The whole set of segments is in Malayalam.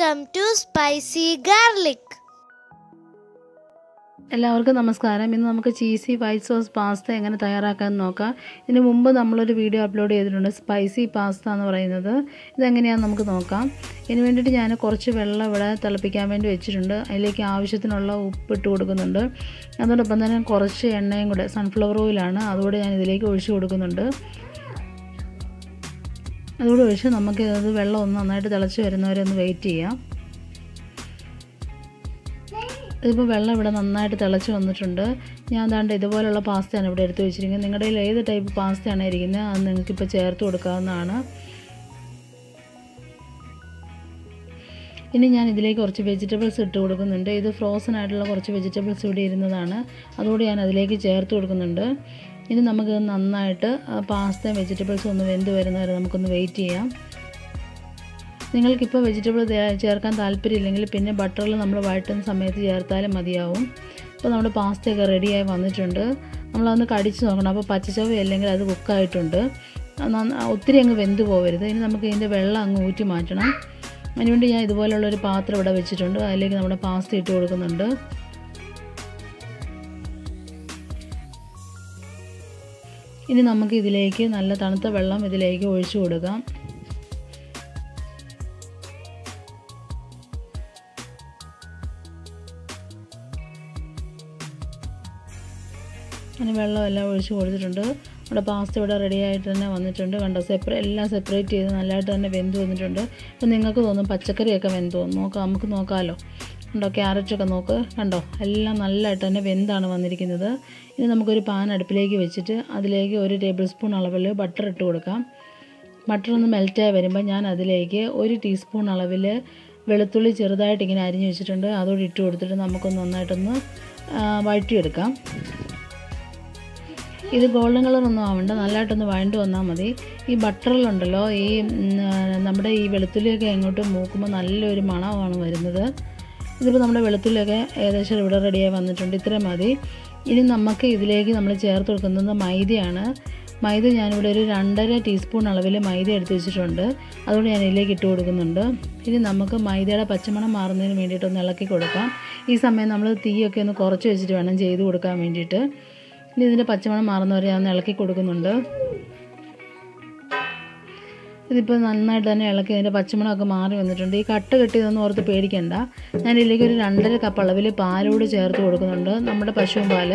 Welcome to Spicy Garlic. എല്ലാവർക്കും നമസ്കാരം ഇന്ന് നമുക്ക് ചീസി വൈറ്റ് സോസ് പാസ്ത എങ്ങനെ തയ്യാറാക്കാമെന്ന് നോക്കാം ഇതിന് മുമ്പ് നമ്മളൊരു വീഡിയോ അപ്ലോഡ് ചെയ്തിട്ടുണ്ട് സ്പൈസി പാസ്ത എന്ന് പറയുന്നത് ഇതെങ്ങനെയാണെന്ന് നമുക്ക് നോക്കാം ഇതിന് വേണ്ടിയിട്ട് ഞാൻ കുറച്ച് വെള്ളം ഇവിടെ തിളപ്പിക്കാൻ വേണ്ടി വെച്ചിട്ടുണ്ട് അതിലേക്ക് ആവശ്യത്തിനുള്ള ഉപ്പ് ഇട്ട് കൊടുക്കുന്നുണ്ട് അതോടൊപ്പം തന്നെ കുറച്ച് എണ്ണയും കൂടെ സൺഫ്ലവർ ഓയിലാണ് അതുകൂടെ ഞാൻ ഇതിലേക്ക് ഒഴിച്ചു കൊടുക്കുന്നുണ്ട് അതുകൂടെ ഒഴിച്ച് നമുക്ക് അത് വെള്ളം ഒന്ന് നന്നായിട്ട് തിളച്ച് വരുന്നവരെ ഒന്ന് വെയിറ്റ് ചെയ്യാം ഇതിപ്പോൾ വെള്ളം ഇവിടെ നന്നായിട്ട് തിളച്ച് വന്നിട്ടുണ്ട് ഞാൻ ദാണ്ട് ഇതുപോലുള്ള പാസ്തയാണ് ഇവിടെ എടുത്ത് വെച്ചിരിക്കുന്നത് നിങ്ങളുടെ കയ്യിൽ ഏത് ടൈപ്പ് പാസ്തയാണ് ഇരിക്കുന്നത് അത് നിങ്ങൾക്കിപ്പോൾ ചേർത്ത് കൊടുക്കാവുന്നതാണ് ഇനി ഞാൻ ഇതിലേക്ക് കുറച്ച് വെജിറ്റബിൾസ് ഇട്ട് കൊടുക്കുന്നുണ്ട് ഇത് ഫ്രോസൺ ആയിട്ടുള്ള കുറച്ച് വെജിറ്റബിൾസ് ഇവിടെ ഇരുന്നതാണ് അതുകൂടി ഞാൻ അതിലേക്ക് ചേർത്ത് കൊടുക്കുന്നുണ്ട് ഇനി നമുക്ക് നന്നായിട്ട് പാസ്തയും വെജിറ്റബിൾസും ഒന്ന് വെന്ത് വരുന്നവരെ നമുക്കൊന്ന് വെയിറ്റ് ചെയ്യാം നിങ്ങൾക്കിപ്പോൾ വെജിറ്റബിൾ ചേർക്കാൻ താല്പര്യമില്ലെങ്കിൽ പിന്നെ ബട്ടറിൽ നമ്മൾ വഴറ്റുന്ന സമയത്ത് ചേർത്താലും മതിയാവും ഇപ്പോൾ നമ്മുടെ പാസ്തയൊക്കെ റെഡിയായി വന്നിട്ടുണ്ട് നമ്മളതൊന്ന് കടിച്ച് നോക്കണം അപ്പോൾ പച്ചച്ചവ അല്ലെങ്കിൽ അത് കുക്കായിട്ടുണ്ട് ഒത്തിരി അങ്ങ് വെന്ത് പോകരുത് ഇനി നമുക്ക് ഇതിൻ്റെ വെള്ളം അങ്ങ് ഊറ്റി മാറ്റണം അതിനുവേണ്ടി ഞാൻ ഇതുപോലുള്ളൊരു പാത്രം ഇവിടെ വെച്ചിട്ടുണ്ട് അതിലേക്ക് നമ്മുടെ പാസ്ത ഇട്ട് കൊടുക്കുന്നുണ്ട് ഇനി നമുക്ക് ഇതിലേക്ക് നല്ല തണുത്ത വെള്ളം ഇതിലേക്ക് ഒഴിച്ചു കൊടുക്കാം അങ്ങനെ വെള്ളമെല്ലാം ഒഴിച്ച് കൊടുത്തിട്ടുണ്ട് നമ്മുടെ പാസ്ത ഇവിടെ റെഡി ആയിട്ട് തന്നെ വന്നിട്ടുണ്ട് കണ്ടോ സെപ്പറേ എല്ലാം സെപ്പറേറ്റ് ചെയ്ത് നല്ലതായിട്ട് തന്നെ വെന്ത് വന്നിട്ടുണ്ട് അപ്പോൾ നിങ്ങൾക്ക് തോന്നും പച്ചക്കറിയൊക്കെ വെന്ത് തോന്നും നോക്കാം നമുക്ക് നോക്കാമല്ലോ കണ്ടോ ക്യാരറ്റൊക്കെ നോക്ക് കണ്ടോ എല്ലാം നല്ലതായിട്ട് തന്നെ വെന്താണ് വന്നിരിക്കുന്നത് ഇനി നമുക്കൊരു പാൻ അടുപ്പിലേക്ക് വെച്ചിട്ട് അതിലേക്ക് ഒരു ടേബിൾ സ്പൂൺ അളവിൽ ബട്ടർ ഇട്ട് കൊടുക്കാം ബട്ടർ ഒന്ന് മെൽറ്റായി വരുമ്പോൾ ഞാൻ അതിലേക്ക് ഒരു ടീസ്പൂൺ അളവിൽ വെളുത്തുള്ളി ചെറുതായിട്ട് ഇങ്ങനെ അരിഞ്ഞു വെച്ചിട്ടുണ്ട് അതോടെ ഇട്ട് കൊടുത്തിട്ട് നമുക്കൊന്ന് നന്നായിട്ടൊന്ന് വഴറ്റിയെടുക്കാം ഇത് ഗോൾഡൻ കളറൊന്നും ആവണ്ട നല്ലതായിട്ടൊന്ന് വഴണ്ട് വന്നാൽ മതി ഈ ബട്ടറിലുണ്ടല്ലോ ഈ നമ്മുടെ ഈ വെളുത്തുള്ളിയൊക്കെ അങ്ങോട്ട് മൂക്കുമ്പോൾ നല്ലൊരു മണമാണ് വരുന്നത് ഇതിപ്പോൾ നമ്മുടെ വെളുത്തുള്ളിയൊക്കെ ഏകദേശം ഇവിടെ റെഡിയായി വന്നിട്ടുണ്ട് ഇത്രയും മതി ഇനി നമുക്ക് ഇതിലേക്ക് നമ്മൾ ചേർത്ത് കൊടുക്കുന്നത് മൈദയാണ് മൈദ ഞാനിവിടെ ഒരു രണ്ടര ടീസ്പൂൺ അളവിൽ മൈദ എടുത്ത് വെച്ചിട്ടുണ്ട് അതുകൊണ്ട് ഞാൻ ഇതിലേക്ക് ഇട്ട് കൊടുക്കുന്നുണ്ട് ഇനി നമുക്ക് മൈദയുടെ പച്ചമണം മാറുന്നതിന് വേണ്ടിയിട്ട് ഒന്ന് ഇളക്കി കൊടുക്കാം ഈ സമയം നമ്മൾ തീയൊക്കെ ഒന്ന് കുറച്ച് വെച്ചിട്ട് വേണം ചെയ്ത് കൊടുക്കാൻ വേണ്ടിയിട്ട് ഇനി ഇതിൻ്റെ പച്ചമണം മാറുന്നവരെ ഞാൻ ഇളക്കി കൊടുക്കുന്നുണ്ട് ഇതിപ്പോൾ നന്നായിട്ട് തന്നെ ഇളക്കി ഇതിൻ്റെ പച്ചമണമൊക്കെ മാറി വന്നിട്ടുണ്ട് ഈ കട്ട കെട്ടിയതൊന്നും ഓർത്ത് പേടിക്കണ്ട ഞാൻ ഇതിലേക്ക് ഒരു രണ്ടര കപ്പ് അളവിൽ പാലോട് ചേർത്ത് കൊടുക്കുന്നുണ്ട് നമ്മുടെ പശുവും പാല്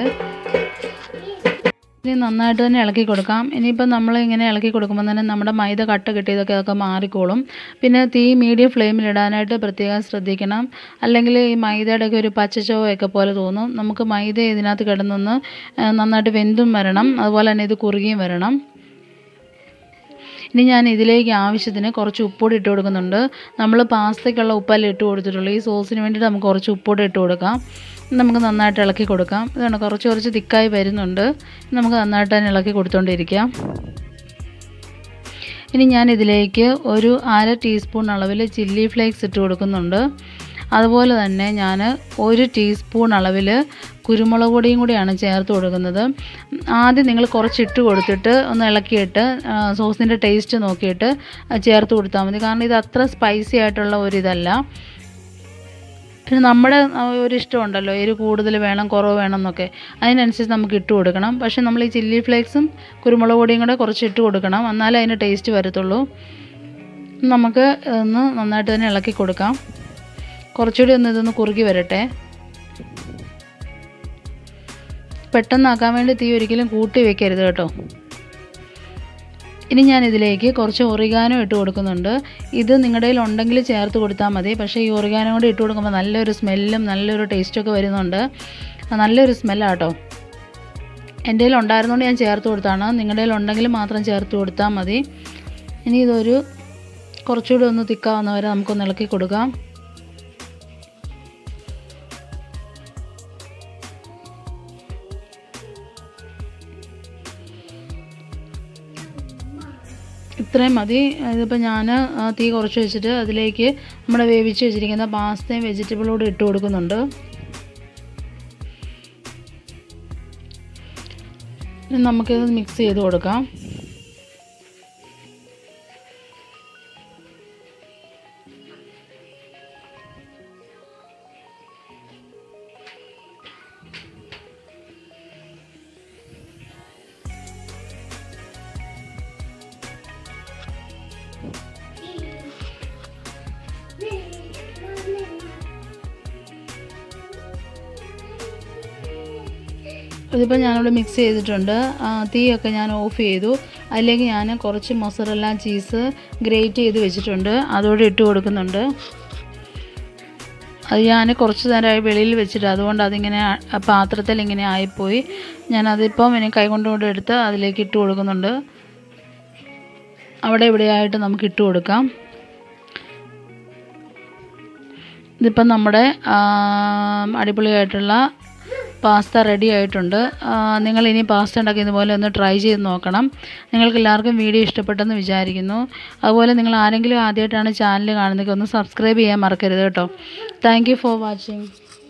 ഇനി നന്നായിട്ട് തന്നെ ഇളക്കി കൊടുക്കാം ഇനിയിപ്പോൾ നമ്മൾ ഇങ്ങനെ ഇളക്കി കൊടുക്കുമ്പോൾ തന്നെ നമ്മുടെ മൈദ കട്ട കെട്ടിയതൊക്കെ അതൊക്കെ മാറിക്കോളും പിന്നെ തീ മീഡിയം ഫ്ലെയിമിലിടാനായിട്ട് പ്രത്യേകം ശ്രദ്ധിക്കണം അല്ലെങ്കിൽ ഈ മൈദയുടെയൊക്കെ ഒരു പച്ചച്ചവയൊക്കെ പോലെ തോന്നും നമുക്ക് മൈദ ഇതിനകത്ത് കിടന്നൊന്ന് നന്നായിട്ട് വെന്തും വരണം അതുപോലെ തന്നെ ഇത് കുറുകിയും വരണം ഇനി ഞാൻ ഇതിലേക്ക് ആവശ്യത്തിന് കുറച്ച് ഉപ്പൊടി ഇട്ട് കൊടുക്കുന്നുണ്ട് നമ്മൾ പാസ്തയ്ക്കുള്ള ഉപ്പല്ല ഇട്ട് കൊടുത്തിട്ടുള്ളൂ ഈ സോസിന് വേണ്ടിയിട്ട് നമുക്ക് കുറച്ച് ഉപ്പൊടി ഇട്ട് കൊടുക്കാം നമുക്ക് നന്നായിട്ട് ഇളക്കി കൊടുക്കാം ഇതാണ് കുറച്ച് കുറച്ച് തിക്കായി വരുന്നുണ്ട് നമുക്ക് നന്നായിട്ട് തന്നെ ഇളക്കി കൊടുത്തുകൊണ്ടിരിക്കാം ഇനി ഞാൻ ഇതിലേക്ക് ഒരു അര ടീസ്പൂൺ അളവിൽ ചില്ലി ഫ്ലേക്സ് ഇട്ട് കൊടുക്കുന്നുണ്ട് അതുപോലെ തന്നെ ഞാൻ ഒരു ടീസ്പൂൺ അളവിൽ കുരുമുളക് പൊടിയും കൂടിയാണ് ചേർത്ത് കൊടുക്കുന്നത് ആദ്യം നിങ്ങൾ കുറച്ചിട്ട് കൊടുത്തിട്ട് ഒന്ന് ഇളക്കിയിട്ട് സോസിൻ്റെ ടേസ്റ്റ് നോക്കിയിട്ട് ചേർത്ത് കൊടുത്താൽ മതി കാരണം ഇത് അത്ര സ്പൈസി ആയിട്ടുള്ള ഒരിതല്ല പിന്നെ നമ്മുടെ ഒരു ഇഷ്ടമുണ്ടല്ലോ എരി കൂടുതൽ വേണം കുറവ് വേണം എന്നൊക്കെ അതിനനുസരിച്ച് നമുക്ക് ഇട്ട് കൊടുക്കണം പക്ഷേ നമ്മൾ ഈ ചില്ലി ഫ്ലേക്സും കുരുമുളക് പൊടിയും കൂടെ കുറച്ച് ഇട്ട് കൊടുക്കണം എന്നാലേ അതിന് ടേസ്റ്റ് വരത്തുള്ളൂ നമുക്ക് ഒന്ന് നന്നായിട്ട് തന്നെ ഇളക്കി കൊടുക്കാം കുറച്ചുകൂടി ഒന്ന് ഇതൊന്ന് കുറുകി വരട്ടെ പെട്ടെന്നാക്കാൻ വേണ്ടി തീ ഒരിക്കലും കൂട്ടി വെക്കരുത് കേട്ടോ ഇനി ഞാൻ ഇതിലേക്ക് കുറച്ച് ഒറിഗാനോ ഇട്ട് കൊടുക്കുന്നുണ്ട് ഇത് നിങ്ങളുടെ കയ്യിൽ ഉണ്ടെങ്കിൽ ചേർത്ത് കൊടുത്താൽ മതി പക്ഷേ ഈ ഒറിഗാനോ കൂടി ഇട്ട് കൊടുക്കുമ്പോൾ നല്ലൊരു സ്മെല്ലും നല്ലൊരു ടേസ്റ്റൊക്കെ വരുന്നുണ്ട് നല്ലൊരു സ്മെല്ലാട്ടോ എൻ്റെ കയ്യിൽ ഉണ്ടായിരുന്നുകൊണ്ട് ഞാൻ ചേർത്ത് കൊടുത്താണ് നിങ്ങളുടെ കയ്യിൽ ഉണ്ടെങ്കിൽ മാത്രം ചേർത്ത് കൊടുത്താൽ മതി ഇനി ഇതൊരു കുറച്ചുകൂടി ഒന്ന് തിക്കാവുന്നവരെ നമുക്കൊന്ന് ഇളക്കി കൊടുക്കാം ഇത്രയും മതി ഇതിപ്പോൾ ഞാൻ തീ കുറച്ച് വെച്ചിട്ട് അതിലേക്ക് നമ്മുടെ വേവിച്ച് വെച്ചിരിക്കുന്ന പാസ്തയും വെജിറ്റബിളോട് ഇട്ട് കൊടുക്കുന്നുണ്ട് നമുക്കിത് മിക്സ് ചെയ്ത് കൊടുക്കാം ഇതിപ്പോൾ ഞാനിവിടെ മിക്സ് ചെയ്തിട്ടുണ്ട് ആ, തീയൊക്കെ ഞാൻ ഓഫ് ചെയ്തു അതിലേക്ക് ഞാൻ കുറച്ച് മൊസറല്ല ചീസ് ഗ്രേറ്റ് ചെയ്ത് വെച്ചിട്ടുണ്ട് അതോടെ ഇട്ട് കൊടുക്കുന്നുണ്ട് അത് ഞാൻ കുറച്ച് നേരമായി വെളിയിൽ വെച്ചിട്ട് അതുകൊണ്ട് അതിങ്ങനെ ആ പാത്രത്തിൽ ഇങ്ങനെ ആയിപ്പോയി ഞാനതിപ്പം ഇനി കൈകൊണ്ട് കൊണ്ട് എടുത്ത് അതിലേക്ക് ഇട്ട് കൊടുക്കുന്നുണ്ട് അവിടെ ഇവിടെയായിട്ട് നമുക്ക് ഇട്ട് കൊടുക്കാം ഇതിപ്പം നമ്മുടെ ആ, അടിപൊളിയായിട്ടുള്ള പാസ്ത റെഡി ആയിട്ടുണ്ട് ആ, നിങ്ങൾ ഇനി പാസ്ത ഉണ്ടാക്കി ഇതുപോലെ ഒന്ന് ട്രൈ ചെയ്ത് നോക്കണം നിങ്ങൾക്ക് എല്ലാവർക്കും വീഡിയോ ഇഷ്ടപ്പെട്ടെന്ന് വിചാരിക്കുന്നു അതുപോലെ നിങ്ങൾ ആരെങ്കിലും ആദ്യമായിട്ടാണ് ചാനൽ കാണുന്നതെങ്കിൽ ഒന്ന് സബ്സ്ക്രൈബ് ചെയ്യാൻ മറക്കരുത് കേട്ടോ താങ്ക് യു ഫോർ വാച്ചിങ്